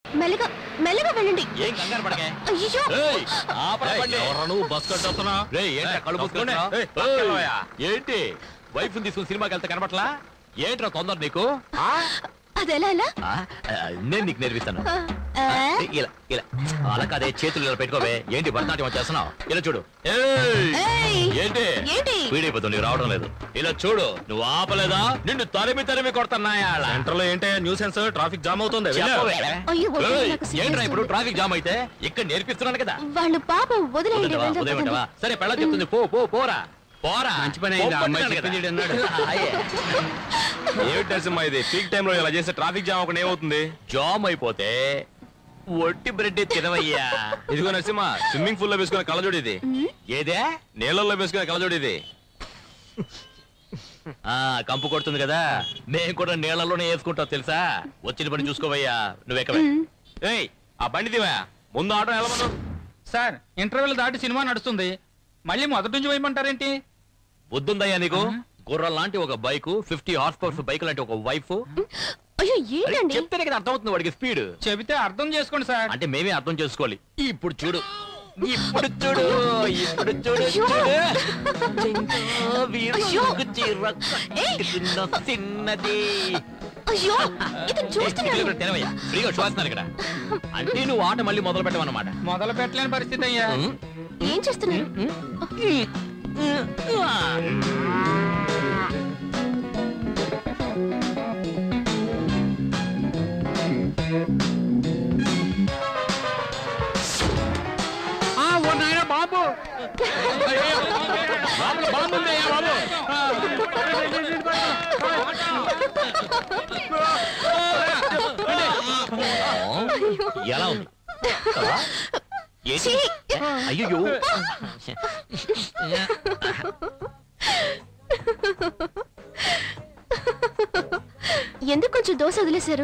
మెల్లగా మెల్లగా వెళ్ళండి ఏం కంగారు పడకే అయ్యో ఏయ్, ఆపరా బండి. రేయ్, ఏంట్రా కళ్ళు మూసుకుంటున్నావ్? ఏయ్, ఏంటి వైఫ్ తీసుకుని సినిమాకి వెళ్తే కనబట్లా ఏంట్రా తొందర నీకు ఆ? అది ఎలా ఎలా ఆ, ఆ, నేను నీకు నేర్పిస్తాను ఆ, ఇలా ఇలా అలా కాదే చేతులు ఇలా పెట్టుకోవే ఏంటి భరతనాట్యం చేస్తున్నావు ఇలా చూడు ఏయ్! ఏయ్! ఏంటి ఏంటి? పీడిపోతుంది నీకు రావడం లేదు ఇలా చూడు నువ్వు ఆపలేదా నిన్ను తరిమి తరిమి కొడుతున్నాయా సెంటర్ లో ఏంటే న్యూసెన్స్ ట్రాఫిక్ జామ్ అవుతుంది వెళ్ళు. చెప్పవే. అయ్యో, వద్దు, ఏయ్, నాకు సిగ్గేస్తుంది. ఏంట్రా ఇప్పుడు ట్రాఫిక్ జామ్ అయితే ఇక్కడ నేర్పిస్తున్నాను కదా వాళ్ళు పాపం వదిలేయండి వదిలేవా, వెళ్దాం, వదిలేయమంటావా? పదండి. సరే పెళ్ళ చెప్తుంది పో పో పోరా పోరా మంచి పని అయింది, ఆ అమ్మాయి పోమంటున్నాను చెప్పింది కదా. అన్నాడు. అయ్యే. ఏమిటి నరసింహ ఇది పీక్ టైం లో ఇలా చేస్తే ట్రాఫిక్ జామ్ అవ్వకుండా ఏమవుతుంది జామ్ అయిపోతే ఒట్టి బ్రెడ్ తినవయ్యా ఇదిగో నరసింహ స్విమ్మింగ్ పూల్ లో వేసుకునే కళ్ళజోడు ఇది ఏదే నీళ్ళల్లో వేసుకునే కళ్ళజోడు ఇది ఆ కంపు కొడుతుంది కదా మేము కూడా నీళ్ళలోనే వేసుకుంటాం తెలుసా వచ్చిన పని చూసుకోవయ్యా నువ్వెక్కవే ఏయ్ ఆ బండి దివా ముందు ఆటో వెళ్ళమను సార్ ఇంటర్వెల్ దాటి సినిమా నడుస్తుంది మళ్ళీ మొదటి నుంచి వేయమంటారేంటి బుద్ధుందయ్యా నీకు గుర్రం లాంటి ఒక bike fifty horse powers bike లాంటి ఒక వైఫ్ అయ్యో ఏంటండి చెప్తేనే కదా అర్థమవుతుంది వాడికి స్పీడ్ చెబితే అర్థం చేసుకోండి సార్ అంటే మేమే అర్థం చేసుకోవాలి ఇప్పుడు చూడు ఇప్పుడు చూడు ఇప్పుడు చూడు అయ్యో. చూడు చింకా వీరుకు చీర ఏయ్. కట్టుకున్న చిన్నది అయ్యో ఇతను చూస్తున్నాడు తినవయ్యా ఫ్రీగా చూస్తున్నాను ఇక్కడ అంటే నువ్వు ఆట మళ్ళీ మొదలు పెట్టమన్నమాట మొదలు పెట్టలేని పరిస్థితి అయ్యా ఏం చేస్తున్నారు బాబు ఎలా ఉంది ఏంటి? ఛీ! అయ్యో ఎందుకు కొంచెం దోశ వదిలేశారు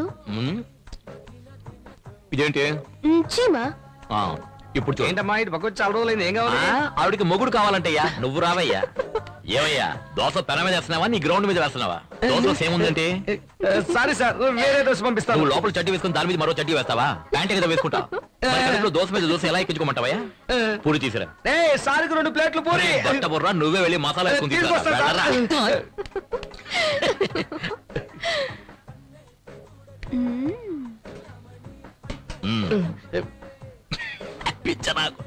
ఇదేంటి మ్, చీమా ఆ, ఇప్పుడు చూడు ఏంటమ్మా ఇటు పక్క వచ్చి చాలా రోజులైంది ఏం కావాలి ఆ, ఆవిడకి మొగుడు కావాలంటయ్యా నువ్వు రావయ్యా ఏమయ్యా దోశ పెన మీద వేస్తున్నావా నీ గ్రౌండ్ మీద వేస్తున్నావా దోశలో సేమ్ ఉందంటే సారీ సార్ వేరే దోశ పంపిస్తాను నువ్వు లోపల చడ్డీ వేసుకుని దాని మీద మరో చడ్డీ వేస్తావా ప్యాంట్ కదా వేసుకుంటావు మరి కడుపులో దోశ మీద దోశ ఎలా ఎక్కించుకోమంటావయ్యా పూరి తీసిరా ఏ సారికి రెండు ప్లేట్లు పూరి బట్ట బుర్రా నువ్వే వెళ్ళి మసాలా వేసుకుని తీసుకురా. తీసుకొస్తా సార్. వెళ్ళరా. మ్మ్. పిచ్చ నాకు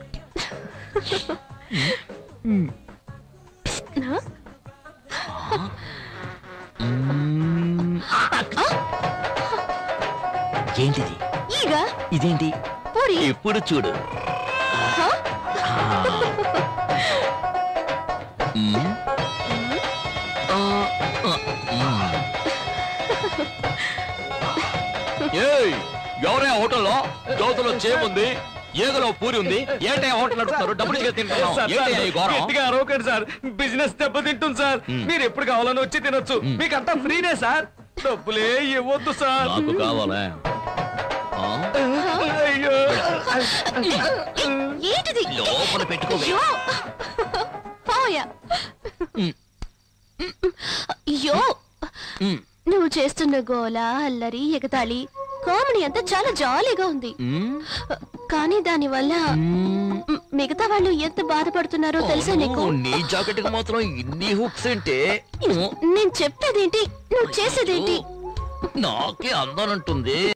ఏంటిది ఈగ ఇదేంటి పూరి ఎప్పుడు చూడు హ? మ్మ్. ఆ, ఆ, మ్మ్. ఏయ్ ఎవరే హోటల్లో దోశలో చేముంది ఏగలో పూరి ఉంది ఏంటయ్యా హోటల్ నడుపుతారు డబ్బులు ఇచ్చి తింటున్నాం సార్, ఏంటయ్యా ఈ ఘోరం గట్టిగా అరవకండి సార్ బిజినెస్ దెబ్బతింటుంది సార్ మ్. మీరు ఎప్పుడు కావాలని వచ్చి తినొచ్చు మీకు అంతా ఫ్రీనే సార్ డబ్బులే ఇవ్వద్దు సార్ నాకు కావాలా ఆ? అయ్యో ఏంటిది లోపల పెట్టుకోవే అయ్యో పోయా మ్. అయ్యో మ్. నువ్వు చేస్తున్న గోల అల్లరి ఎగతాళి కామెడీ అంతా చాలా జాలీగా ఉంది మ్. కానీ దానివల్ల మ్. మ్, మిగతా వాళ్ళు ఎంత బాధపడుతున్నారో తెలుసా నీకు ఓ, నీ జాకెట్ కి మాత్రం ఇన్ని హుక్స్ అంటే నేను చెప్పేదేంటి నువ్వు చేసేదేంటి నాకే అందానంటుంది